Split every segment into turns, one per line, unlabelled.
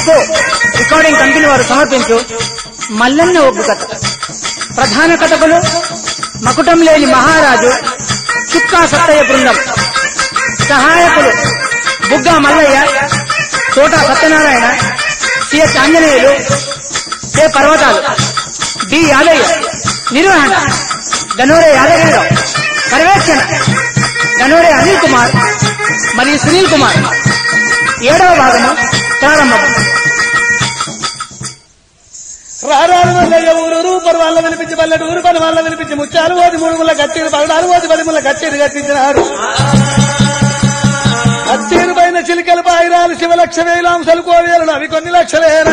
ఎస్కో recording company వారు సమర్పించు మల్లన్న ఒగ్గు కథ ప్రధాన కథకులు మకుటం లేని మహారాజు చుక్కా సత్తయ్య బృందం సహాయకులు Bugga Mallaiah Thota Satyanarayana CS Anjaneyulu K Parvatalu D Yadaiah నిర్వహణ గనోరే యాదగిరిరావు పర్యవేక్షణ గనోరే అనిల్ కుమార్ మరియు సునీల్ కుమార్ ఏడవ భాగము ప్రారంభం
రారాలు వల్లయ్య ఊరు రూపరు వాళ్ళ వినిపించి పల్లెడు ఊరు పని వాళ్ళ వినిపించి ముచ్చాలు ఓది మూడు ముళ్ళ కట్టేరు పగడాలు ఓది పది ముళ్ళ కట్టేరు కట్టించినాడు కట్టేరు పైన చిలికలు పాయిరాలు శివలక్ష వేలాంశాలు కోవేలు అవి కొన్ని లక్షలేనా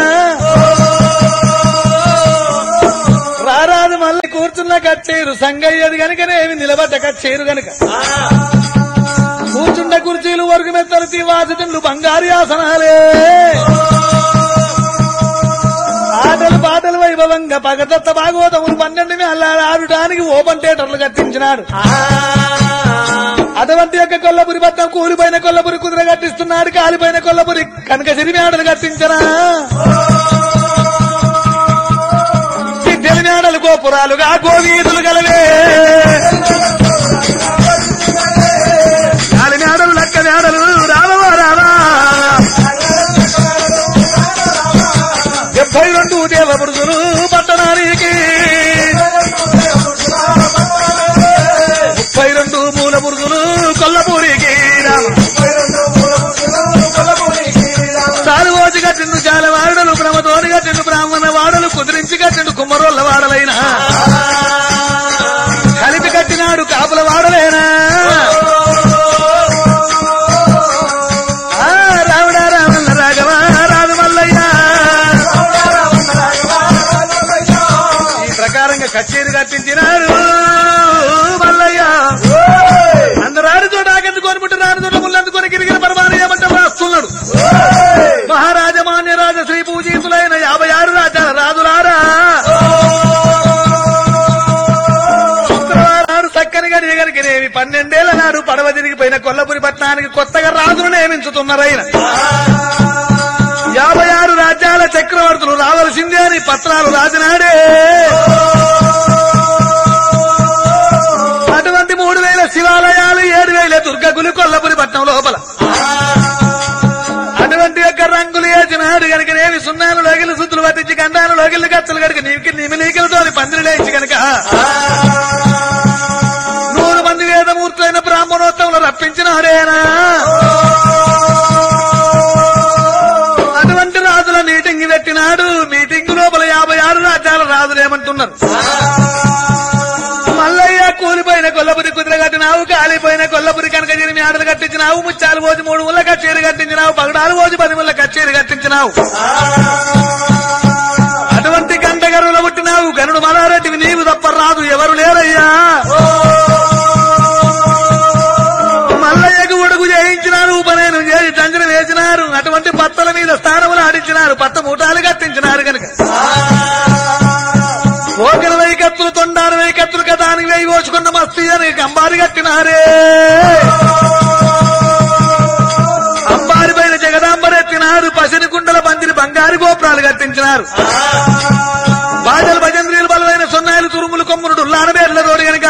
రారాదు మళ్ళీ కూర్చున్న కచ్చేరు సంగయ్యది గనుకనేమి నిలబడ్డ కచ్చేరు గనుక కూర్చున్న కుర్చీలు వరకు మెత్తలు తీవాసుతుండ్లు బంగారు ఆసనాలే ఆటలు పాటలు వైభవంగా పగదత్త భాగవతములు పన్నెండు మేళాలు ఆడటానికి ఓపెన్ థియేటర్లు కట్టించినాడు అటువంటి యొక్క కొల్లపురి పట్నం కూలిపోయిన కొల్లపురి కుదుర కట్టిస్తున్నాడు కాలిపోయిన కొల్లపురి కనుక సిరిమేడలు కట్టించనా సిద్ధి మేడలు గోపురాలుగా గోవీధులు గలవే కాలి మేడలు లక్క మేడలు రావవా రావా డెబ్బై రెండు దేవపురుషులు పట్టణానికి ముప్పై రెండు మూల పురుషులు కొల్లపూరికి చాలు రోజు కట్టిండు చాలా వాడలు భ్రమతోని కట్టిండు బ్రాహ్మణ వాడలు కుదిరించి కట్టిండు కుమ్మరోళ్ళ వాడలైనా కలిపి కట్టినాడు కాపుల వాడలేనా ఆ, రావణ రావణ రాఘవ రాదు మల్లయ్య ఈ ప్రకారంగా కచేరి కట్టించినారు మల్లయ్య అందరు ఆరు చోట ఆకెందుకొని పుట్టి రాని చోట ముళ్ళందుకొని గిరిగిన పరమాని ఏమంటే రాస్తున్నాడు మహారాజమాన్య రాజ శ్రీ పూజీతులైన యాభై ఆరు రాజాల రాజులారా శుక్రవారం నాడు చక్కని గడియ గనికినేమి పన్నెండేళ్ల నాడు పడవ తిరిగిపోయిన కొల్లపురి పట్టణానికి కొత్తగా రాజును నియమించుతున్నారైన యాభై ఆరు రాజ్యాల చక్రవర్తులు రావలసిందే అని పత్రాలు రాసినాడే అటువంటి మూడు వేల శివాలయాలు ఏడు వేల దుర్గగులు కొల్లపురి పట్నం లోపల అటువంటి యొక్క రంగులు వేసినాడు కనుక నేమి సున్నాను లోగిలు సుత్తులు పట్టించి గండాను లోగిళ్ళు గచ్చలు కనుక నీకి నిమిలీకలతో పందిరి లేచి కనుక నూరు మంది వేదమూర్తులైన బ్రాహ్మణోత్సవంలో రప్పించినాడేనా అటువంటి రాజుల మీటింగ్ పెట్టినాడు మీటింగ్ లోపల యాభై ఆరు రాజ్యాల రాజులు ఏమంటున్నారు మల్లయ్య కూలిపోయిన కొల్లపురి కుదిర కట్టినావు కాలిపోయిన కొల్లపురి కనుక జరిమి ఆటలు కట్టించినావు ముచ్చాలు పోసి మూడు ముళ్ళ కచ్చేరి కట్టించినావు పగడాలు పోసి పది ముళ్ళ కచ్చేరి కట్టించినావు అటువంటి గంటగరువుల పుట్టినావు గనుడు మలారెడ్డివి నీవు తప్ప రాదు ఎవరు లేరయ్యా మల్లయ్యకు ఉడుగు చేయించినారు ఉపనయనం చేసి దంజన వేసినారు అటువంటి పత్తల మీద స్థానములు ఆడించినారు పత్త మూటాలు కట్టించినారు కనుక ఓకల వెయ్యి కత్తులు తొండారు వెయ్యి కత్తులు కథానికి వెయ్యి పోసుకున్న మస్తీ అని అంబారి కట్టినారే అంబారి పైన జగదాంబరెత్తినారు పసిని కుండల పందిరి బంగారు గోపురాలు కట్టించినారు బాజలు భజంద్రీలు బలమైన సున్నాయిలు తురుములు కొమ్మునుడు లానబేర్ల రోడ్డు గనుక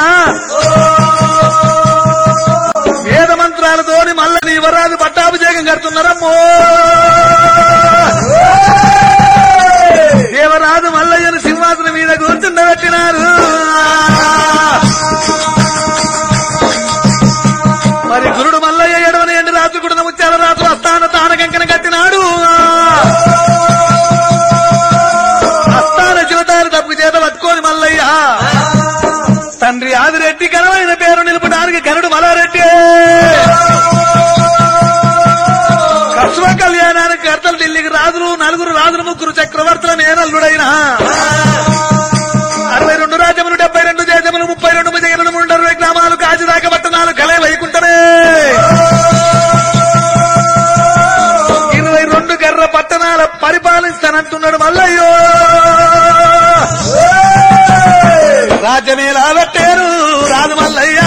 వేద మంత్రాలతోని మల్ల నీవరాజు పట్టాభిషేకం కడుతున్నారమ్మో దేవరాజు మల్లయ్యను సింహాసనం మీద కూర్చుండబెట్టినారు మరి గురుడు మల్లయ్య ఎడవని ఎండు రాత్రి కూడా ముత్యాల రాత్రి అస్థాన తాన కంకణ కట్టినాడు అస్థాన శివతారు తప్పు చేత పట్టుకోని మల్లయ్య తండ్రి ఆదిరెడ్డి ఘనమైన పేరు నిలపడానికి గనుడు మలారెడ్డి కస్వ కళ్యాణానికి కర్తలు ఢిల్లీకి రాజులు నలుగురు రాజులు ముగ్గురు చక్రవర్తుల మేనల్లుడైన అరవై రెండు రాజ్యములు డెబ్బై రెండు దేశములు ముప్పై రెండు భుజగములు మూడు అరవై గ్రామాలు కాజిదాక పట్టణాలు కలే వైకుంఠమే ఇరవై రెండు గర్ర పట్టణాల పరిపాలిస్తానంటున్నాడు మల్లయ్యో రాజ్యమేలా పెట్టారు రాజు మల్లయ్య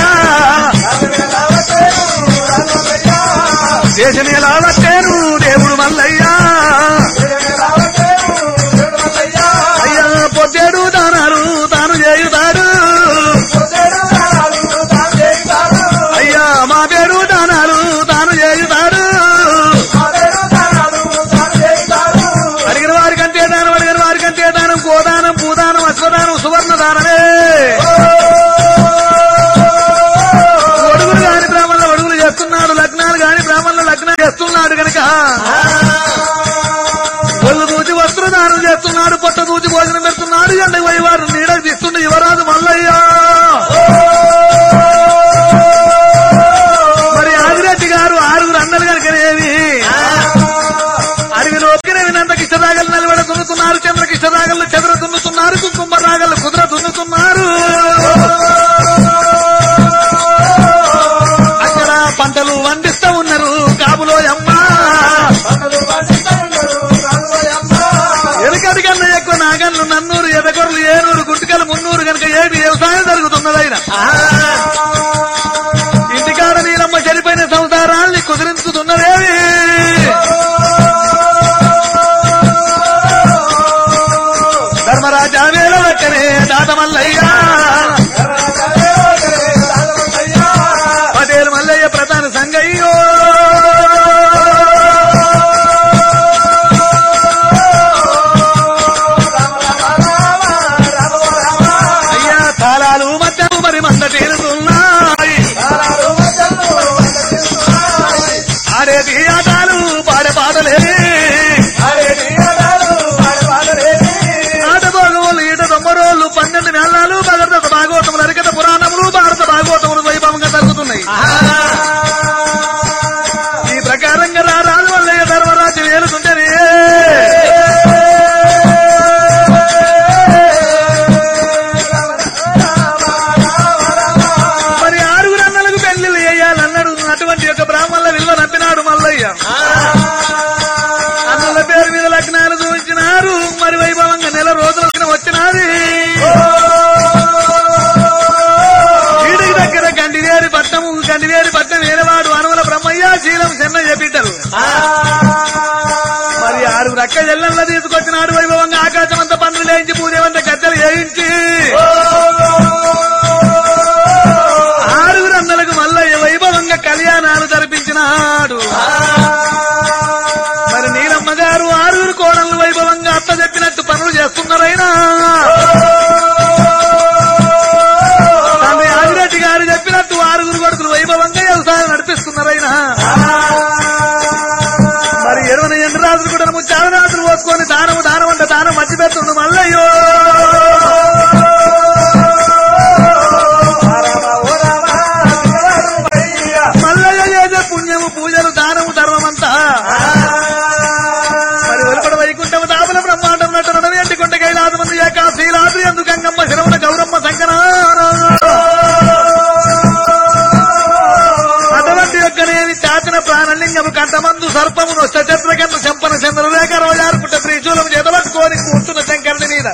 దేశమేలా పెట్టారు దేవుడు మల్లయ్య పొద్దేడు దానాలు తాను చేయుతాడు అయ్యా మా పేరు దానాలు తాను చేయుతాడు అడిగిన వారికంతే దానం అడిగిన వారికంతే దానం గోదానం భూదానం అశ్వదానం సువర్ణ దానమే ఒడుగులు కాని బ్రాహ్మణులు ఒడుగులు చేస్తున్నాడు లగ్నాలు కాని బ్రాహ్మణులు లగ్నాలు చేస్తున్నాడు కనుక ఒళ్ళు దూచి వస్త్రదానం చేస్తున్నాడు పొట్ట దూచి భోజనం పెడుతున్నాడు ఎండ పోయి వారు నీడ తీస్తుండే యువరాజు మల్లయ్య మరి ఆదిరెడ్డి గారు ఆరుగురు అన్నలు కనుకనేవి అడవిలో ఒక్కరే వినంత కిష్టరాగలు నిలబడ దున్నుతున్నారు చంద్ర కిష్టరాగలు చెదర దున్నుతున్నారు కుంకుమ రాగలు కుదుర దున్నుతున్నారు అక్కడ పంటలు వండిస్తా ఉన్నారు కాబులో అమ్మ ఎనకటి కన్నా ఎక్కువ నాగన్లు నన్నూరు ఎదగొర్లు ఏనూరు గుంటికలు మున్నూరు కనుక ఏమి వ్యవసాయం జరుగుతున్నదైన ఇంటికాడ నీలమ్మ చనిపోయిన సంసారాల్ని కుదిరించుతున్నదేవి ధర్మరాజా వేల లెక్కనే దాత మల్లయ్య పటేల్ మల్లయ్య ప్రధాన సంగయ్యో అయ్యా తాళాలు మధ్యము మరి మంద తీరుతున్నాయి ఆడేది ఆటాలు పాడే పాటలేవి ఆట భాగములు ఈట దొమ్మరోళ్ళు పన్నెండు నెలలు భగవత భాగవతములు అరికత పురాణములు భారత భాగవతములు వైభవంగా జరుగుతున్నాయి ఈ ప్రకారంగా రా రాజు వల్లయ్య ధర్మరాజు ఏలుతుంటేనే మరి ఆరుగురు అన్నలకు పెళ్లిళ్ళు చేయాలన్నాడు అటువంటి యొక్క బ్రాహ్మణుల విలువ నప్పినాడు మల్లయ్య అన్నల పేరు మీద లగ్నాలు చూపించినారు మరి వైభవంగా నెల రోజుల వచ్చినాది వీడికి దగ్గర గండివేరి పట్టము గండివేరి పట్టం వేరేవాడు అనుమల బ్రహ్మయ్య శీలం చెన్న చెప్పిట్టారు మరి ఆరుగురు అక్క చెల్లెళ్ళ తీసుకొచ్చినాడు వైభవంగా ఆకాశం అంతా పనులు లేయించి పూజవంత గద్దెలు వేయించి ఆరుగురు అన్నలకు మల్లయ్య వైభవంగా కళ్యాణాలు జరిపించినాడు మరి నీలమ్మ గారు ఆరుగురు కోడళ్ళు వైభవంగా అత్త చెప్పినట్టు పనులు చేస్తున్నారైనా తండ్రి ఆదిరెడ్డి గారు చెప్పినట్టు ఆరుగురు కొడుకులు వైభవంగా వ్యవసాయం నడిపిస్తున్నారైనా మరి ఎడవన ఎండరాజులు కూడా ముచ్చావనాథులు పోసుకొని దానము దానం అంటే దానం మధ్య పెడుతుండు మల్లయ్యో మల్లయ్య చేసే పుణ్యము పూజలు దానము ధర్మమంతా మరి వెలుపడ వైకుంఠము దాపుల బ్రహ్మాండం నట్టు నడవి ఎంటి కొండ కైలాసమంది ఏకాశీలాద్రి అందు గంగమ్మ శరవణ గౌరమ్మ శంకర అటువంటి యొక్కనేవి చాచిన ప్రాణలింగము కంటమందు సర్పము నొచ్చత్ర కన్న చంపన చంద్రరేఖ రోజారు పుట్ట త్రిశూలం చేతబట్టుకొని కూర్చున్న శంకరుని మీద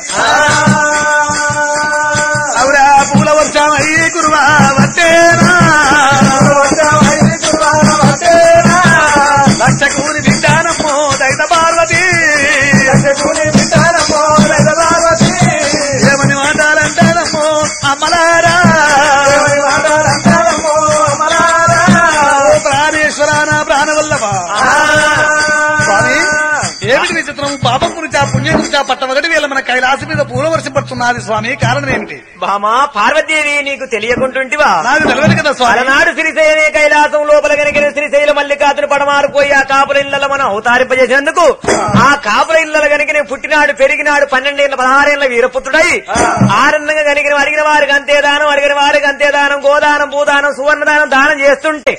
అవురా పూల వర్షం అయ్యి కురువా వట్టేనా లక్ష కూని విధానమ్మో దైత పార్వతి ఏమని మాటాలంటారమ్మో అమ్మలారా ఓ ప్రాణేశ్వర నా ప్రాణవల్లభ స్వామి ఏమిటి విచిత్రం పాపం గురించి ఆ పుణ్యం గురించి ఆ పట్టమగటి వీళ్ళ మన కైలాసం మీద పూల వర్షపడుతున్నది స్వామి కారణం ఏమిటి
బామా పార్వతీదేవి నీకు తెలియకుంటుంటివా
నాకు తెలియదు కదా స్వామి
అలనాడు శ్రీశైలమే కైలాసం లోపల కనిగిన శ్రీశైల మల్లికార్జున పడమారిపోయి ఆ కాపుల ఇళ్లలో మనం అవతారింపజేసేందుకు ఆ కాపుల ఇళ్లలో కనిగిన పుట్టినాడు పెరిగినాడు పన్నెండేళ్ల పదహారేళ్ల వీరపుత్రుడై ఆనందంగా కనిగిన అడిగిన వారికి అంతే దానం అడిగిన వారికి అంతే దానం గోదానం భూదానం సువర్ణ దానం దానం చేస్తుంటే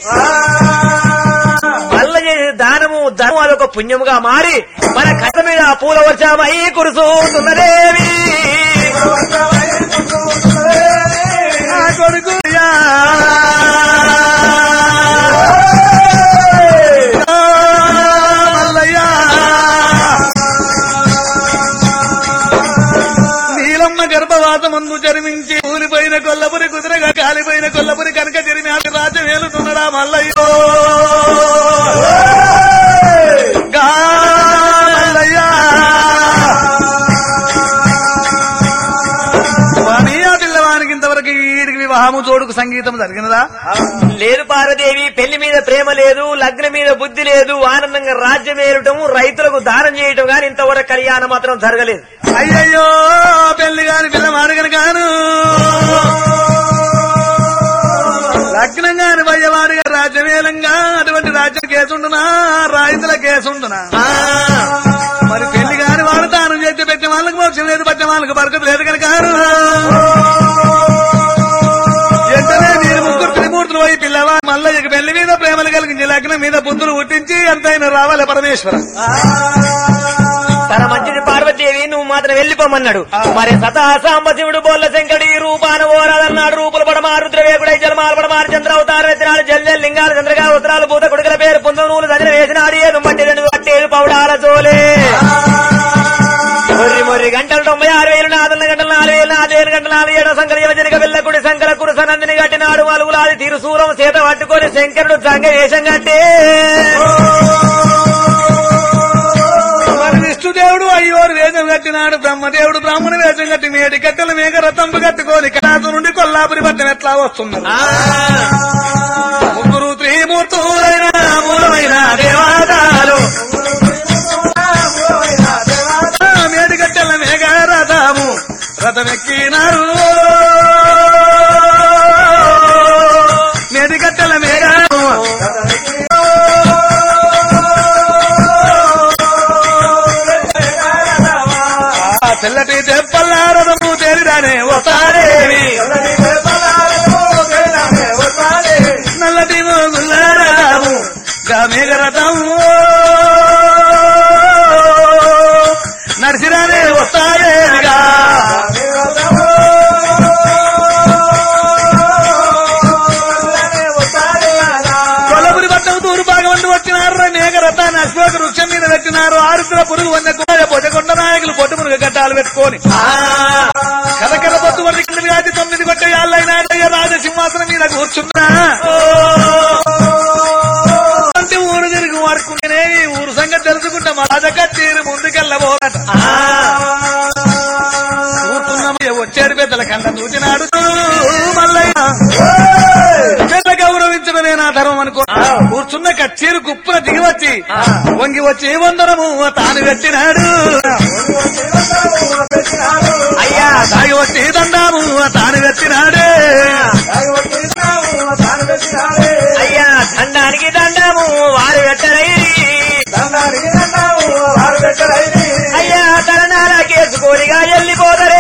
వల్ల చేసే దానము ధర్మం అదొక పుణ్యముగా మారి మన కథ మీద ఆ పూల వర్షమై కురుసుతున్నదేవి
నా కొడుకు యా. ఆ, మల్లయ్య. నీలమ్మ గర్భవాసం ముందు జన్మించి కూలిపోయిన కొల్లపురి కుదురగా కాలిపోయిన కొల్లపురి కనుక జరిమి అటు రాజ వేలుతున్నాడా మల్లయ్యో గా మల్లయ్య సంగీతం జరిగినదా
లేదు పార్వదేవి పెళ్లి మీద ప్రేమ లేదు లగ్నం మీద బుద్ధి లేదు ఆనందంగా రాజ్యం ఏరటం రైతులకు దానం చేయటం గాని ఇంతవరకు కళ్యాణం మాత్రం జరగలేదు
అయ్యయ్యో పెళ్లి గాని పిల్ల మాడగను కాను లగ్నం గాని భయ్యవాడిగా రాజ్యమేలంగా అటువంటి రాజ్యం కేసుండునా రైతుల కేసుండునా
ఆ,
మరి పెళ్లి గాని వాడు తాను చేతి పెట్టిన వాళ్ళకి మోక్షం లేదు పట్టిన వాళ్ళకి బరకత లేదు కనుక ఎంతనే మీరు ముగ్గురు త్రిమూర్తులు పోయి పిల్లవా మల్లయ్యకి పెళ్లి మీద ప్రేమలు కలిగించి లగ్నం మీద బుద్ధులు పుట్టించి ఎంతైనా రావాలి పరమేశ్వర
తన మంచిది పార్వతీదేవి నువ్వు మాత్రం వెళ్ళిపోమన్నాడు మరి సతా సాంబశివుడు బోల్ల శంకడి రూపాన ఓరాదన్నాడు రూపులు పడమా రుద్రవేకుడై జలమాలు పడమారు చంద్ర అవతార రచనాలు జల్లెల్ లింగాలు చంద్రగా ఉత్తరాలు పూత కొడుకుల పేరు పుంజం నూలు సజన వేసినాడు ఏదు మట్టి రెండు అట్టేడు పౌడాల జోలే మొర్రి మొర్రి గంటలు తొంభై ఆరు వేలు నాలుగు గంటలు నాలుగు వేలు నాలుగు వేలు గంటలు నాలుగు ఏడు సంకర యువజనిక వెళ్ళకుడి శంకర కురుసనందిని కట్టినాడు అలుగులాది తిరుసూరం సీత పట్టుకొని శంకరుడు సంగ వేషం కట్టే
మరి విష్ణుదేవుడు అయ్యోరు వేషం కట్టినాడు బ్రహ్మదేవుడు బ్రాహ్మణ వేషం కట్టి మేడి కట్టెల మేఘ రథంపు కట్టుకొని కళాసు నుండి కొల్లాపురి పట్టణం ఎట్లా వస్తున్నారు ముగ్గురు త్రిమూర్తులైన మూలమైన దేవాదాలు మేడి కట్టెల మేఘ రథము రథమెక్కినారు మేడి కట్టెల మేఘ ఆ తెల్లటి దెబ్బలారదము తేరిరానే వస్తారేవి నల్లటి మోగులారదము గమేగరథము నడిచిరానే వస్తారేవిగా కొలపురి పట్టం తూరు భాగమందు వచ్చినారు మేఘరథాన్ని అశోక వృక్షం మీద పెట్టినారు ఆరుద్ర పురుగు వన్న పొజకొండ నాయకులు పొట్టు మురుగ గడ్డాలు పెట్టుకొని కథకర పొత్తు వంటి కింద వ్యాధి తొమ్మిది కొట్టే యాళ్ళైనా రాజసింహాసనం మీద కూర్చున్నా అంటే ఊరు తిరిగి వాడుకుంటేనే ఈ ఊరు సంగతి తెలుసుకుంటా మా రాజకచ్చీరు ముందుకెళ్ళబోదట కూర్చున్నాము వచ్చాడు పెద్దల కళ్ళ చూచినాడు మల్లయ్య పెద్ద గౌరవించడమే నా ధర్మం అనుకో కూర్చున్న కచ్చీరు కుప్పున దిగి వచ్చి వంగి వచ్చి వందరము తాను పెట్టినాడు
అయ్యా
తాగి వచ్చి దండాము తాను పెట్టినాడే
అయ్యా దండానికి దండము వారు పెట్టరై అయ్యా తలనాల కేసుకోనిగా వెళ్ళిపోతరే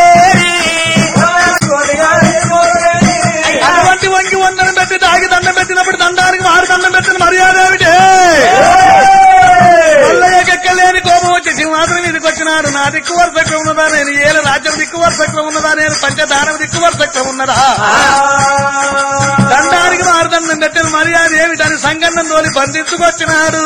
అటువంటి వంగి వందనం పెట్టి తాగి దండం పెట్టినప్పుడు దండానికి వారు దండం పెట్టిన మర్యాద ఏమిటి మల్లయ్యకెక్కలేని కోపం వచ్చి సింహాసనం మీదకి వచ్చినాడు నా దిక్కు వరుసక్రం ఉన్నదా నేను ఏల రాజ్యం దిక్కు వరుసక్రం ఉన్నదా నేను పంచదానం దిక్కు వరుసక్రం ఉన్నదా దండానికి వారు దండం పెట్టిన మర్యాద ఏమిటని సంగన్నం తోలి బంధించుకొచ్చినాడు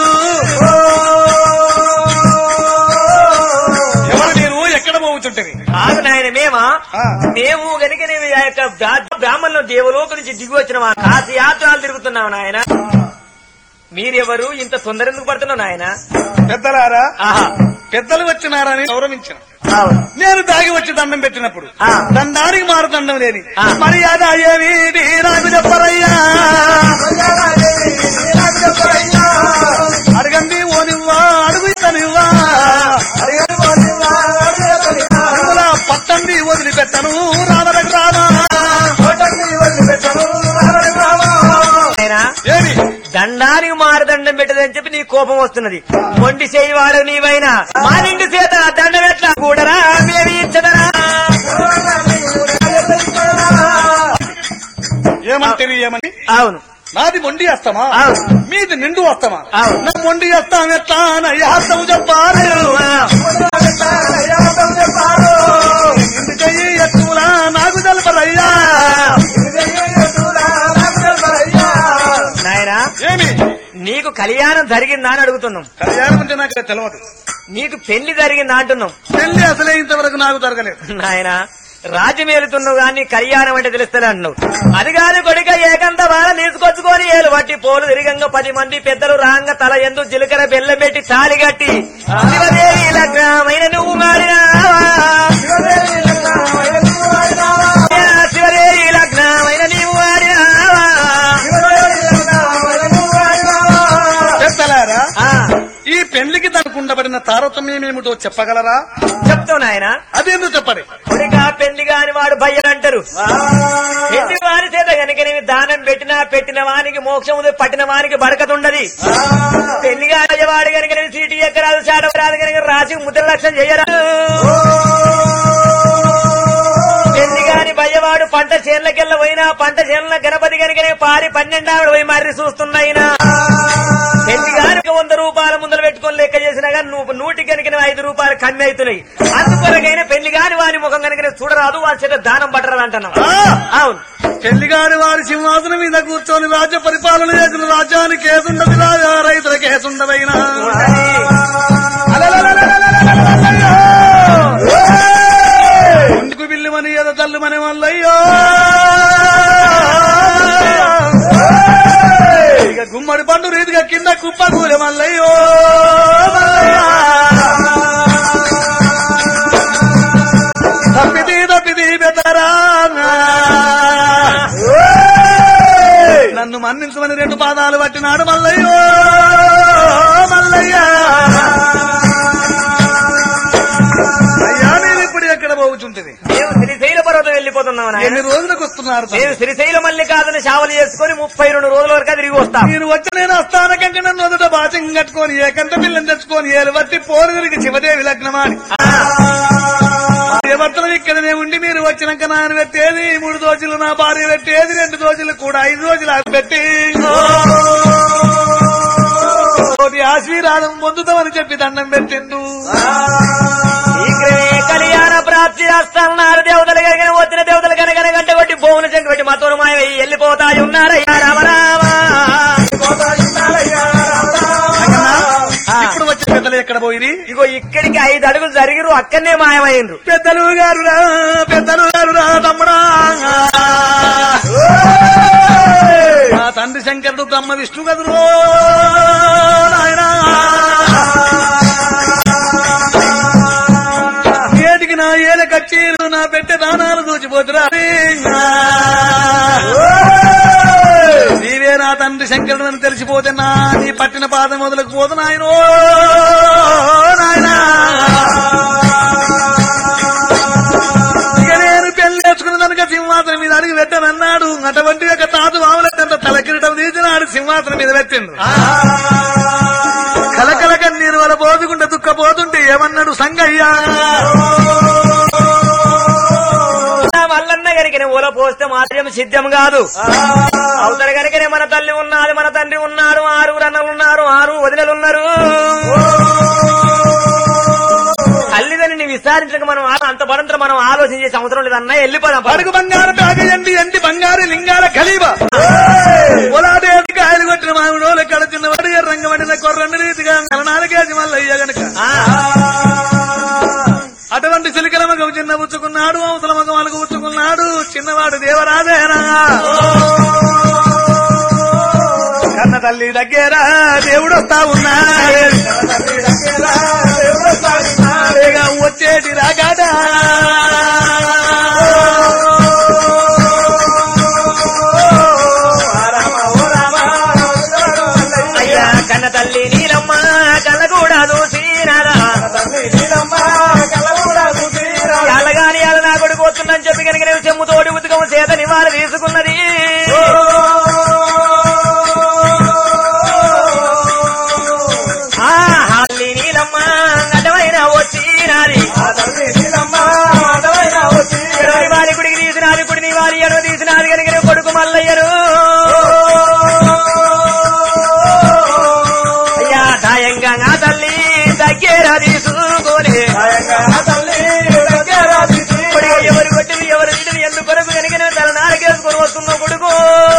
ఎవరు మీరు ఎక్కడ పోవుచుంటది
కాదు నాయన మేమా
ఆ.
మేము గనుక నేను ఆ యొక్క బ్రా- బ్రాహ్మణుల దేవలోక నుంచి దిగి వచ్చిన కాశీ యాత్రలు తిరుగుతున్నావు నాయన మీరెవరు ఇంత తొందర ఎందుకు పడుతున్నావు నాయన
పెద్దలారా
ఆహా
పెద్దలు వచ్చినారని గౌరవించిన
అవును
నేను తాగి వచ్చి దండం పెట్టినప్పుడు
ఆ.
దండానికి మారు దండం లేని
ఆ.
మర్యాద ఏమిటి నాకు చెప్పరయ్యా అడగండి ఓనివ్వా అడుగు ఇతనివ్వా అందులో పట్టండి వదిలిపెట్టను రామరకు రామా
నాయనా
ఏమి
దండానికి మారదండం పెట్టదని చెప్పి నీ కోపం వస్తున్నది మొండి చేయి వాడు నీవైనా మా నిండు చేత దండం ఎట్లా కూడరా మేమి ఇచ్చదరా
ఏమంటివి ఏమని
అవును
నాది మొండి వస్తామా
అవును.
మీది నిండు వస్తామా
అవును.
నా మొండి వస్తాం ఎట్లా నయ్యాస్తము చెప్పాలి నిండు చెయ్యి ఎత్తులా నాకు తెలపరయ్యా
నాయనా
ఏమి
నీకు కళ్యాణం జరిగిందా అని అడుగుతున్నాం
కళ్యాణం అంటే నాకు తెలియదు
నీకు పెళ్లి జరిగిందా అంటున్నాం
పెళ్లి అసలే ఇంతవరకు నాకు జరగలేదు
నాయన రాజ్యమేలుతున్నావు గాని కళ్యాణం అంటే తెలుస్తలే అంటున్నావు అది కాదు కొడుక ఏకంత బాల తీసుకొచ్చుకొని ఏలు పట్టి పోలు తిరిగంగా పది మంది పెద్దలు రాంగ తల ఎందు జీలకర్ర బెల్లం పెట్టి తాలి కట్టి శివదేవి లగ్నమైన నువ్వు మారినావా శివదేవి లగ్నమైన నీవు మారినావా
పెళ్లికి తనకుండబడిన తారతమ్యం ఏమిటో చెప్పగలరా
చెప్తావు నాయన
అదేందో చెప్పండి
కొడుకా పెళ్లి కాని వాడు భయ్యనంటారు పెళ్లి వారి చేత కనుక నేను దానం పెట్టినా పెట్టిన వానికి మోక్షం ఉంది పట్టిన వానికి బరకత ఉండదు పెళ్లి కాని వాడు కనుక నేను సీటు ఎక్కరాదు చాటరాదు కనుక రాసి ముద్ర లక్ష్యం చేయరాదు పెళ్లి కాని భయ్యవాడు పంట చేనులకెళ్ళ పోయినా పంట చేనుల గణపతి కనుకనే పారి పన్నెండావిడ పోయి మర్రి చూస్తున్నాయినా పెళ్లి గారికి వంద రూపాయల ముందర పెట్టుకొని లెక్క చేసినా కానీ నువ్వు నూటి కనుక ఐదు రూపాయలు కమ్మి అవుతున్నాయి అందుకొరకైనా పెళ్లి కాని వాని ముఖం కనుక చూడరాదు వాళ్ళ చేత దానం పట్టరాదు అంటున్నావు అవును
పెళ్లి గారి వారి సింహాసనం మీద కూర్చొని రాజ్య పరిపాలన చేసిన రాజ్యానికి కేసుండదు రాజా రైతుల కేసుండదైనా ఎందుకు బిల్లుమని ఏదో తల్లుమని మల్లయ్యో ఇక గుమ్మడి పండు రీతిగా కింద కుప్ప కూల మల్లయ్యో తప్పిది తప్పిది బెతరా నన్ను మన్నించమని రెండు పాదాలు పట్టినాడు మల్లయ్యో మల్లయ్య అయ్యా నేను ఇప్పుడు ఎక్కడ పోవుచుంటుంది
మేము శ్రీశైల పర్వతం వెళ్ళిపోతున్నాం నాయన.
ఎన్ని రోజులకు వస్తున్నారు తల్లి?
మేము శ్రీశైల మల్లికాదుని సేవలు చేసుకుని ముప్పై రెండు రోజుల వరకు తిరిగి వస్తాం
మీరు వచ్చి నేను వస్తానకంగా నన్ను వదట బాచం కట్టుకొని ఏకంత పిల్లని తెచ్చుకొని ఏలువత్తి పోరు తిరిగి శివదేవి లగ్నమాని భర్తలు ఇక్కడనే ఉండి మీరు వచ్చినాక నాన్న పెట్టేది మూడు దోజులు నా భార్య పెట్టేది రెండు దోజులు కూడా ఐదు రోజులు ఆమె పెట్టి కోటి ఆశీర్వాదం పొందుతామని చెప్పి దండం పెట్టిండు
శీఘ్రమే కళ్యాణ ప్రాప్తి చేస్తున్నారు దేవతలు కనుక వచ్చిన దేవతలు కనుక గంట కొట్టి భూముల చెంగు పెట్టి మతోను మాయమై వెళ్ళిపోతాయి ఉన్నారయ్యా రామ రామ
ఇప్పుడు వచ్చే పెద్దలు ఎక్కడ పోయి
ఇగో ఇక్కడికి ఐదు అడుగులు జరిగిరు అక్కడనే మాయమైండ్రు
పెద్దలు గారు రా పెద్దలు గారు రా తమ్ముడా మా తండ్రి శంకరుడు బ్రహ్మ విష్ణు కదురో నాయనా ఏటికి నా ఏల కచ్చీలు నా పెట్టె దానాలు దూచిపోతురా నీవే నా తండ్రి శంకరుడు అని తెలిసిపోతే నా నీ పట్టిన పాదం మొదలకు పోదు నాయనో నాయనా ఇక నేను పెళ్లి నేర్చుకున్న కనుక సింహాసనం మీద అడిగి పెట్టనన్నాడు అటువంటి ఒక తాత మామూలంత తలకిరటం తీసినాడు సింహాసనం మీద పెట్టిండు కలకల కన్నీరు వల పోదుకుంటే దుఃఖపోతుంటే ఏమన్నాడు సంగయ్యా
మల్లన్న గరికనే ఊల పోస్తే మాత్రం సిద్ధం కాదు అవతల గరికనే మన తల్లి ఉన్నది మన తండ్రి ఉన్నాడు ఆరుగురు అన్నలు ఉన్నారు ఆరు వదినలు ఉన్నారు తల్లిదండ్రిని విచారించక మనం ఆ- అంత పడంతో మనం ఆలోచన చేసే అవసరం లేదన్నా వెళ్ళిపోదాం పడుకు
అడుగు బంగారు బ్యాగ ఎండి ఎండి బంగారు లింగాల ఖలీబ పొలాడేది కాయలు కొట్టిన మామిడోలు కడ చిన్నవాడు ఎర్రంగ వండిన కొర్రండి రీతిగా నాలుగేసి మల్లయ్య గనక అటువంటి సిలికల మగం చిన్న పుచ్చుకున్నాడు అవసల మగం అలుగు పుచ్చుకున్నాడు చిన్నవాడు దేవరాజేనా కన్న తల్లి దగ్గర దేవుడు వస్తా ఉన్నాడు ఇక వచ్చేటి రాగాడా
అయ్యా కన్న తల్లి నీలమ్మ కళ్ళ కూడా చూసినారా ఎల్లగాని ఎల్ల నా కొడుకు వస్తుందని చెప్పి కనుక నేను చెమ్ముతోటి ఉతుకము చేత నివాళ తీసుకున్నది ఆ హల్లి నీలమ్మ అడ్డమైన వచ్చినాది ఎడని వారి కుడికి తీసినాది కుడిని వారి ఎడవ తీసినాది కనుక నేను కొడుకు మల్లయ్యరు అయ్యా దాయంగా నా తల్లి దగ్గర తీసుకొని కొడుకు ఎవరు కొట్టివి ఎవరు తిట్టివి ఎందుకు కొరకు కనుక నేను తల నారకేసుకొని వస్తున్న కొడుకు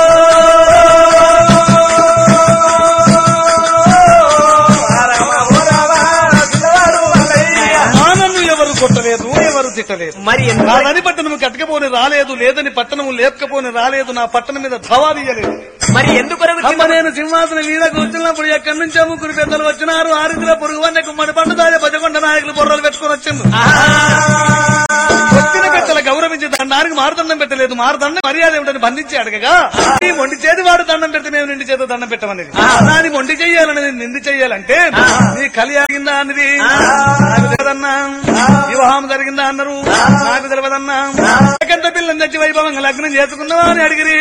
నన్ను ఎవరు కొట్టలేదు ఎవరు తిట్టలేదు
మరి ఎందుకు
నాదని పట్టణము కట్టకపోని రాలేదు లేదని పట్టణము లేపకపోని రాలేదు నా పట్టణం మీద ధవాదీయలేదు
మరి ఎందుకు కొరకు
అమ్మ నేను సింహాసనం మీద కూర్చున్నప్పుడు ఎక్కడి నుంచి ముగ్గురు పెద్దలు వచ్చినారు ఆరుగుల పొరుగు వన్న గుమ్మడి పండు దాయ భజగొండ నాయకులు బొర్రలు పెట్టుకొని వచ్చిండు వచ్చిన పెద్దల గౌరవించి దండాలు దానికి మారుదండం పెట్టలేదు మారుదండం మర్యాద ఏమిటని బంధించి అడగగా ఈ మొండి చేతి వాడు దండం పెడితే మేము నిండి చేత దండం పెట్టమనేది దాన్ని మొండి చెయ్యాలనేది నిండి చెయ్యాలంటే నీ కలి ఆగిందా అన్నది నాకు తెలియదన్నా వివాహం జరిగిందా అన్నారు నాకు తెలియదన్నా సెకండ్ పిల్లని తెచ్చి వైభవంగా లగ్నం చేసుకున్నావా అని అడిగిరి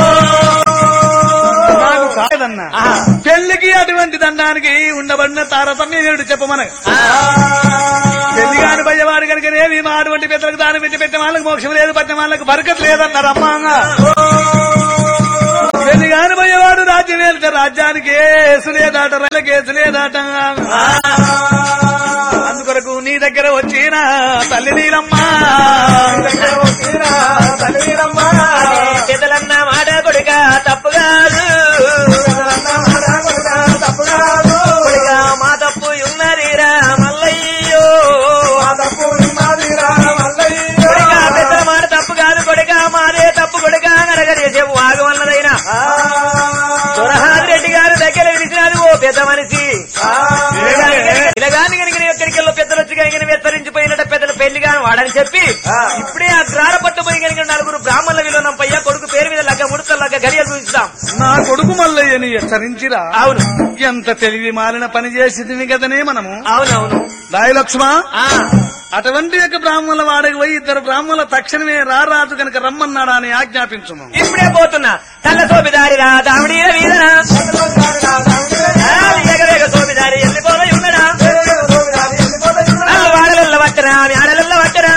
నాకు కాదన్నా పెళ్లికి అటువంటి దండానికి ఉండబడిన తారతమ్యం ఏమిటి చెప్పమన పెళ్లి కాని భయవాడు కనుకనేవి మా అటువంటి పెద్దలకు దాని పెట్టి పెట్టిన వాళ్ళకి మోక్షం లేదు పట్టిన వాళ్ళకి బరకత్ లేదన్నారు అమ్మాంగా పెళ్లి కాని భయవాడు రాజ్యం వెళ్తే రాజ్యానికి కేసు లేదాట రైలు కేసు లేదాట అందుకొరకు నీ దగ్గర వచ్చిన తల్లి నీలమ్మా
పెద్దలన్న మాట కొడుక తప్పు కాదు కొడుక మా తప్పు ఉన్నదిరా మల్లయ్యో కొడుక పెద్దల మాట తప్పు కాదు కొడుక మాదే తప్పు కొడుక అనగడే చెప్పు ఆగమన్నదైనా దొరహాది రెడ్డి గారు దగ్గర విడిచినారు ఓ పెద్ద మనిషి ఇలాగాని కనుక ఎక్కడికి పెద్దలు వచ్చి కనుక విస్తరించిపోయినట్టు పెద్దలు పెళ్లిగాని వాడని చెప్పి ఇప్పుడే ఆ గ్రాడ పట్టుపోయి కనుక నలుగురు బ్రాహ్మణుల విలువనంపయ్యా కొడుకు పేరు మీద లగ్గ ముడత లగ్గ గడియ చూపిస్తాం
నా కొడుకు మల్లయ్యని హెచ్చరించిరా
అవును
ఎంత తెలివి మాలిన పని చేసింది కదనే మనము
అవునవును
రాయి లక్ష్మ
ఆ
అటువంటి యొక్క బ్రాహ్మణుల వాడకి పోయి ఇద్దరు బ్రాహ్మణుల తక్షణమే రారాజు కనుక రమ్మన్నాడా అని ఆజ్ఞాపించుము
ఇప్పుడే పోతున్నా తల్ల సోపిదారి రా దామిడీల వీధన ఎగవేగ సోపిదారి ఎల్లిపోయి ఉన్నడా నల్లు వాడలెల్ల పట్టరా ఆడలెల్ల పట్టరా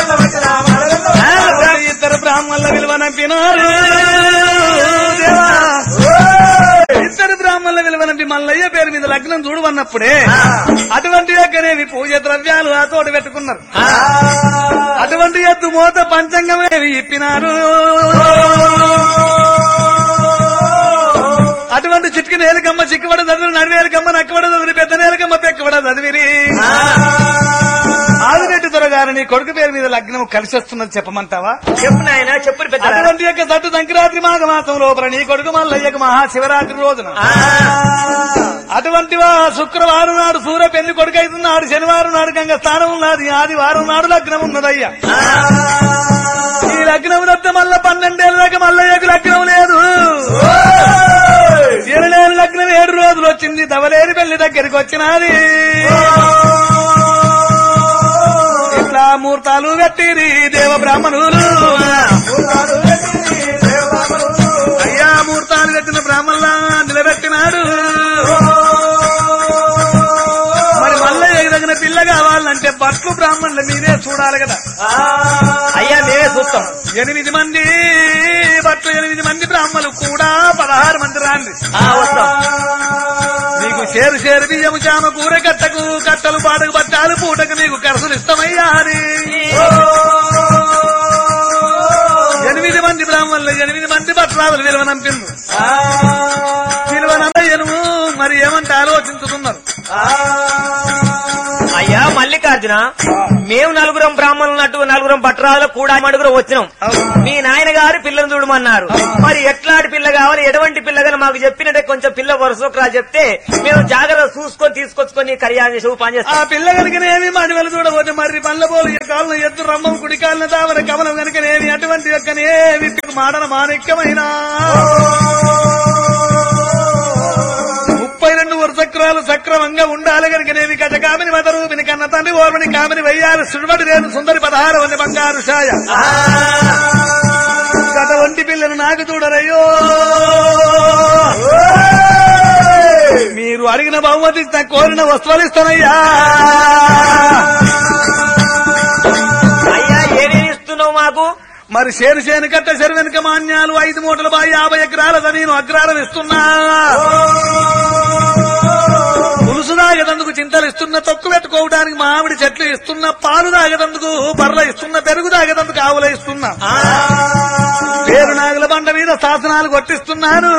ఇద్దరు బ్రాహ్మణుల విలువ నంపినారు దేవా. ఇద్దరు బ్రాహ్మణుల విలువ నంపి మల్లయ్య పేరు మీద లగ్నం చూడవన్నప్పుడే అటువంటి యొక్కనేవి పూజ ద్రవ్యాలు ఆ తోట పెట్టుకున్నారు అటువంటి ఎద్దు మోత పంచంగమేవి ఇప్పినారు అటువంటి చిట్కి నేలకమ్మ చిక్కుబడ చదువు నడివేలకమ్మ నక్కబడ చదివి పెద్ద నేలకమ్మ పెక్కబడ చదివిరి ఆదిరెడ్డి దొరగారు నీ కొడుకు పేరు మీద లగ్నం కలిసి వస్తున్నది చెప్పమంటావా
చెప్పు నాయన చెప్పు పెద్ద
అటువంటి యొక్క దట్టు సంక్రాంతి మాఘ మాసం లోపల నీ కొడుకు మల్లయ్యకు మహాశివరాత్రి రోజున అటువంటి వా శుక్రవారం నాడు సూర్య పెళ్లి కొడుకు అవుతున్నాడు శనివారం నాడు గంగ స్థానం ఉన్నది ఆదివారం నాడు లగ్నం ఉన్నదయ్యా ఈ లగ్నం తప్ప మళ్ళా పన్నెండేళ్ళ దాకా మల్లయ్యకు లగ్నం లేదు ఇరవై లగ్నం ఏడు రోజులు వచ్చింది దవలేని పెళ్లి దగ్గరికి వచ్చినది ఇట్లా ముహూర్తాలు కట్టిరి దేవ బ్రాహ్మణులు అయ్యా ముహూర్తాలు కట్టిన బ్రాహ్మణులా నిలబెట్టినాడు మరి మల్లయ్య తగిన పిల్ల కావాలంటే బట్లు బ్రాహ్మణులు మీరే చూడాలి కదా
అయ్యా మేమే చూస్తాం
ఎనిమిది మంది బట్లు ఎనిమిది మంది బ్రాహ్మణులు కూడా పదహారు మంది రాండి
ఆ, వస్తాం
నీకు చేరు చేరు బియ్యము చామ కూర కట్టకు కట్టలు పాటకు బట్టాలు పూటకు నీకు ఖర్చులు ఇష్టమయ్యా అని ఎనిమిది మంది బ్రాహ్మణులు ఎనిమిది మంది భట్రాదులు విలువనంపింది విలువనందయ్యను మరి ఏమంటే ఆలోచించుతున్నారు
అయ్యా మల్లికార్జున మేము నలుగురం బ్రాహ్మణులన్నట్టు నలుగురం పట్టరాలు కూడా మడుగురం వచ్చినాం మీ నాయన గారు పిల్లని చూడమన్నారు మరి ఎట్లాంటి పిల్ల కావాలి ఎటువంటి పిల్ల కానీ మాకు చెప్పినట్టే కొంచెం పిల్ల వరుసరా చెప్తే మేము జాగ్రత్త చూసుకొని తీసుకొచ్చుకొని కళ్యాణ్ చేసి పని
ఆ
చేస్తాం
పిల్ల కనుకనేమి మడివెలు చూడబోతే మరి పళ్ళ పోలు ఈ కాళ్ళను ఎద్దు రమ్మం కుడి కాళ్ళను దావన కమలం కనుకనేమి అటువంటి యొక్కనేమి మాడన మాణిక్యమైన ముప్పై రెండు వరుసక్రాలు సక్రమంగా ఉండాలి కనుకనేమి గజ కామిని మదరూపిని కన్న తండ్రి ఓర్మని కామిని వెయ్యాలి సుడిబడి రేను సుందరి పదహారు వంద బంగారు ఛాయ గత ఒంటి పిల్లను నాకు చూడరయ్యో మీరు అడిగిన బహుమతి ఇస్తా, కోరిన వస్తువులు ఇస్తానయ్యా
అయ్యా ఏమేమి ఇస్తున్నావు మాకు
మరి చేను చేను కట్ట చెరు వెనుక మాన్యాలు ఐదు మూటల బాయి యాభై ఎకరాల నేను అగ్రాలం ఇస్తున్నా పులుసు తాగేదందుకు చింతలు ఇస్తున్న తొక్కు పెట్టుకోవడానికి మామిడి చెట్లు ఇస్తున్న పాలు తాగేదందుకు బర్ర ఇస్తున్న పెరుగు తాగేదందుకు ఆవుల ఇస్తున్నా పేరు నాగుల బండ మీద శాసనాలు కొట్టిస్తున్నాను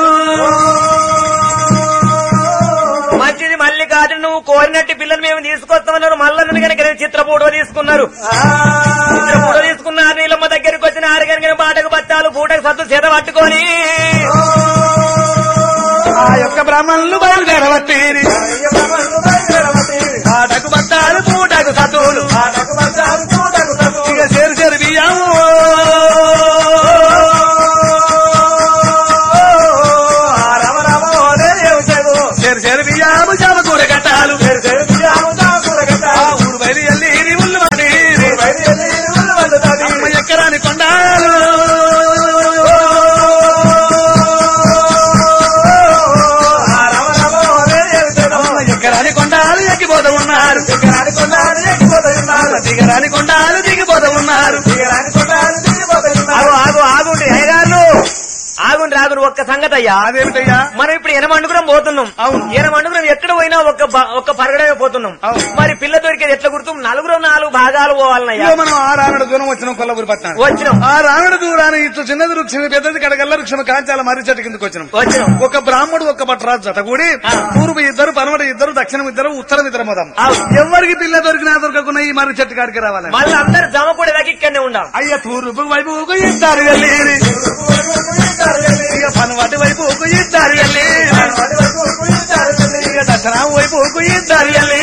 మంచిది మల్లికార్జున నువ్వు కోరినట్టు పిల్లలు మేము తీసుకొస్తామన్నారు మల్లన్న కనుక చిత్ర ఫోటో తీసుకున్నారు చిత్ర ఫోటో తీసుకున్నారు నీళ్ళమ్మ దగ్గరికి వచ్చిన ఆరు కనుక బాటకు బత్తాలు పూటకు సత్తు చేత పట్టుకొని
ఆ యొక్క బ్రాహ్మణులు బయలుదేరవట్టిరి ఆటకు బట్టాలు పూటకు సతువులు ఇక చేరు చేరు బియ్యము దిగరాని కొండాలు దిగిపోతూ ఉన్నారు
ఆగు ఆగు ఆగుండి అయ్యగారు ఆగుండి ఆగుండి ఒక్క సంగతి అయ్యా
అదేమిటయ్యా
మనం ఇప్పుడు ఎనమండుకురం పోతున్నాం
అవును.
ఎనమండుకురం ఎక్కడ పోయినా ఒక్క బ- ఒక్క పరగడమే పోతున్నాం
అవును.
మరి పిల్ల దొరికేది ఎట్లా గుర్తు నలుగురు నాలుగు భాగాలు పోవాలనయ్యా
ఇదిగో మనం ఆ రావణ దూరం వచ్చినాం కొల్లపూరి పట్టణం
వచ్చినాం
ఆ రావణ దూరాన్ని ఇటు చిన్నది వృక్షం పెద్దది కడగల్ల వృక్షం కాంచాల మర్రి చెట్టు కిందకి వచ్చినాం
వచ్చినాం
ఒక బ్రాహ్మడు ఒక భట్రాజు జత కూడి
ఆ.
పూర్వ ఇద్దరు పనమట ఇద్దరు దక్షిణం ఇద్దరు ఉత్తరం ఇద్దరు మొదం
అవును.
ఎవరికి పిల్ల దొరికినా దొరకకుండా ఈ మర్రి చెట్టు కాడికి రావాలి
మళ్ళీ అందరు జమ కూడా దాకా ఇక్కడనే ఉండాం
అయ్య తూర్పు వైపు ఒక ఇద్దరు వెళ్ళి ఇక పనవటి వైపు ఒక ఇద్దరు వెళ్ళి ఇక దక్షిణం వైపు ఒక ఇద్దరు వెళ్ళి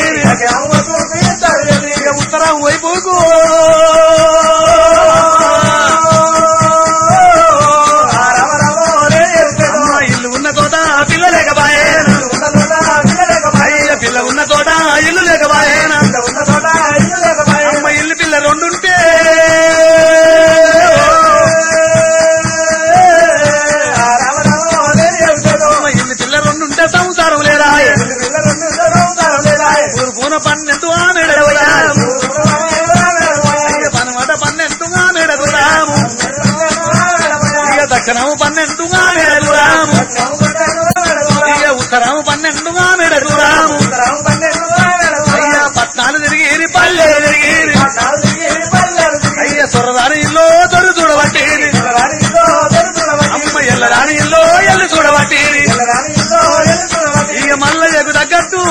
ఇక ఉత్తరం వైపు ఇల్లు ఉన్న తోట పిల్ల లేకపాయేనా అయ్య పిల్ల ఉన్న తోట ఇల్లు లేకపాయేనా అమ్మ ఇల్లు పిల్ల రెండుంటే అమ్మ ఇల్లు పిల్ల రెండుంటే సంసారం లేదా ఊరు పూన పన్నెండు ఆమెడవయ్యా అయ్య పనమాట పన్నెండు ఆమెడదురాము ఇక దక్షిణము పన్నెండు ఆమెడదురాము ఇక ఉత్తరము పన్నెండు ఆమెడదురాము అయ్యా పట్నాలు తిరిగి పల్లె తిరిగి అయ్య సొరదాని ఇల్లు దొరు చూడబట్టి అమ్మ ఎల్లరాని ఇల్లు ఎల్లు చూడబట్టి ఇక మల్లయ్యకు తగ్గట్టు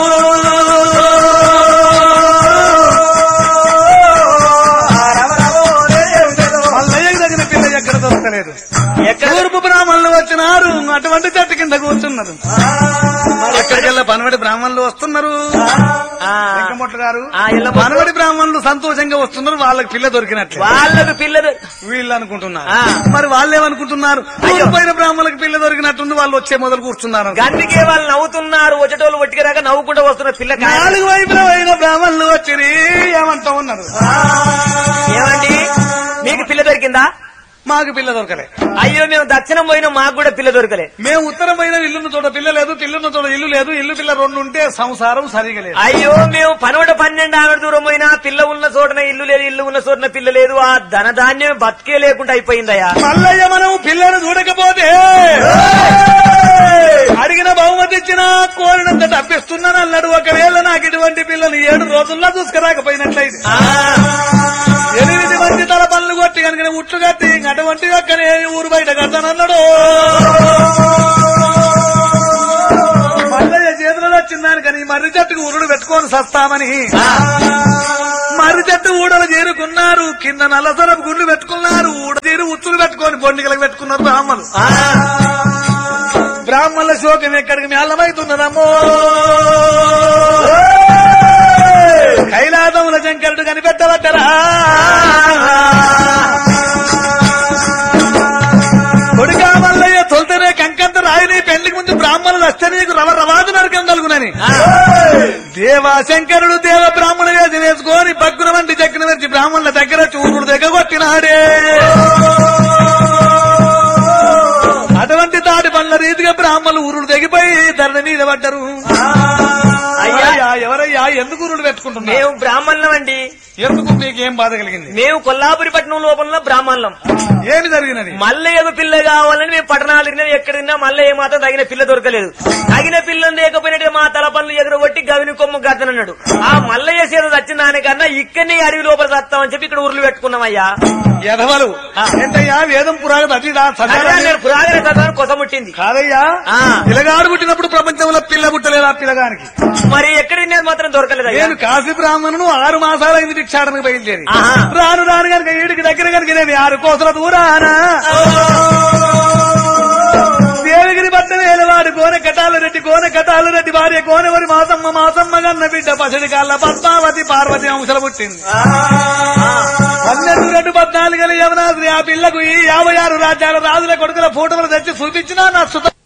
మల్లయ్యకు తగిన పిల్ల ఎక్కడ దొరకలేదు
ఎక్కడ
తూర్పు బ్రాహ్మణులు వచ్చినారు అటువంటి చెట్టు కింద కూర్చున్నారు ఎక్కడికెళ్ళ పనవడి బ్రాహ్మణులు వస్తున్నారు
ఆ,
వెంకమొట్ల గారు
ఆ, ఎల్లమ్మ.
పనవడి బ్రాహ్మణులు సంతోషంగా వస్తున్నారు వాళ్ళకి పిల్ల దొరికినట్లే
వాళ్ళకు పిల్లలు
వీళ్ళు అనుకుంటున్నారు
ఆ.
మరి వాళ్ళు ఏమనుకుంటున్నారు
అయ్యో.
పైన బ్రాహ్మణులకు పిల్ల దొరికినట్టుంది వాళ్ళు వచ్చే మొదలు కూర్చున్నారు
గందికే వాళ్ళు నవ్వుతున్నారు వచ్చేటోళ్ళు ఒట్టికరాక నవ్వుకుంటూ వస్తున్న పిల్ల కాదు.
నాలుగు వైపుల అయిన బ్రాహ్మణులు వచ్చి ఏమంటా ఉన్నారు
ఏమండి మీకు పిల్ల దొరికిందా
మాకు పిల్ల దొరకలే
అయ్యో మేము దక్షిణం పోయినా మాకు కూడా పిల్ల దొరకలే
మేము ఉత్తరం పైన ఇల్లున్న చోట పిల్ల లేదు పిల్లున్న చోట ఇల్లు లేదు ఇల్లు పిల్ల రెండు ఉంటే సంసారం సరిగా లేదు
అయ్యో మేము పనోట పన్నెండు ఆమె దూరం పోయినా పిల్ల ఉన్న చోటన ఇల్లు లేదు ఇల్లు ఉన్న చోటన పిల్ల లేదు ఆ ధనధాన్యం బతికే లేకుండా అయిపోయిందయ్యా
మల్లయ్య మనం పిల్లను చూడకపోతే అడిగిన బహుమతి ఇచ్చినా కోరినంత తప్పిస్తున్నాను అన్నాడు ఒకవేళ నాకు ఇటువంటి పిల్లని ఏడు రోజుల్లో చూసుకురాకపోయినట్లయితే
ఆ,
ఎనిమిది మంది తల పనులు కొట్టి కనుక ఉట్లు కట్టి అటువంటి ఒక్కనే ఊరు బయట కడతానన్నాడు మల్లయ్య చేతులలో వచ్చిందాని కానీ మర్రి చెట్టుకు ఉరుడు పెట్టుకొని సస్తామని మర్రి చెట్టు ఊడలు చేరుకున్నారు కింద నల్లసరపు గుండ్లు పెట్టుకున్నారు ఊడ తీరు ఉచ్చులు పెట్టుకొని బొండిగలకు పెట్టుకున్నారు బ్రాహ్మణులు
ఆ,
బ్రాహ్మణుల శోకం ఎక్కడికి మేళమైతున్నదమ్మో కైలాసముల శంకరుడు కనిపెట్టబట్టరా కొడుకా మల్లయ్య తొలితేనే కంకంత రాయిని పెళ్లికి ముందు బ్రాహ్మణులు వస్తే నీకు రవ రవాదు నరకం కలుగునని దేవా శంకరుడు దేవ బ్రాహ్మణ వేసి వేసుకొని భగ్గున వంటి చక్కిన వచ్చి బ్రాహ్మణుల దగ్గర చూపుడు దగ్గర కొట్టినాడే అటువంటి తాటి పనుల రీతిగా బ్రాహ్మణులు ఉరుడు తెగిపోయి ధరణ మీద పడ్డరు
అయ్యా.
ఎవరయ్యా ఎవరయ్యా ఎందుకు ఉరుడు పెట్టుకుంటున్నారు
మేము బ్రాహ్మణులం అండి
ఎందుకు మీకేం బాధ కలిగింది
మేము కొల్లాపురి పట్టణం లోపల బ్రాహ్మణులం
ఏమి జరిగినది
మల్లయ్యకు పిల్ల కావాలని మేము పట్టణాలు తిరిగినా ఎక్కడ తిన్నా మల్లయ్య మాత్రం తగిన పిల్ల దొరకలేదు తగిన పిల్లని లేకపోయినట్టు మా తల పనులు ఎగురగొట్టి గవిని కొమ్ము గద్దనన్నాడు ఆ మల్లయ్య చేత వచ్చిన దానికన్నా ఇక్కడనే అడవి లోపల చస్తామని చెప్పి ఇక్కడ ఊర్లు పెట్టుకున్నామయ్యా
ఎదవలు
ఆ.
ఏంటయ్యా వేదం పురాగతి అతిదా
అదే నేను పురాగన చదవని కొసముట్టింది
కాదయ్యా
ఆ.
పిల్లగాడు పుట్టినప్పుడు ప్రపంచంలో పిల్ల పుట్టలేదు ఆ పిల్లగానికి
మరి ఎక్కడ తినేది మాత్రం దొరకలేదు
నేను కాశీ బ్రాహ్మణును ఆరు మాసాలైంది భిక్షాటనకు బయలుదేరి
ఆహా.
రాను రాను కనుక ఈడికి దగ్గర కనుక నేను ఆరు కోసల దూరానా దేవగిరి పట్ట వేలవాడు కోన కటాల రెడ్డి కోన కటాల రెడ్డి భార్య కోనవరి మాసమ్మ మాసమ్మ గన్న బిడ్డ పసడి కాళ్ళ పద్మావతి పార్వతి అంశలు పుట్టింది పన్నెండు రెండు పద్నాలుగు యమునాద్రి ఆ పిల్లకు ఈ యాభై ఆరు రాజ్యాల రాజుల కొడుకుల ఫోటోలు తెచ్చి చూపించినా నా సుత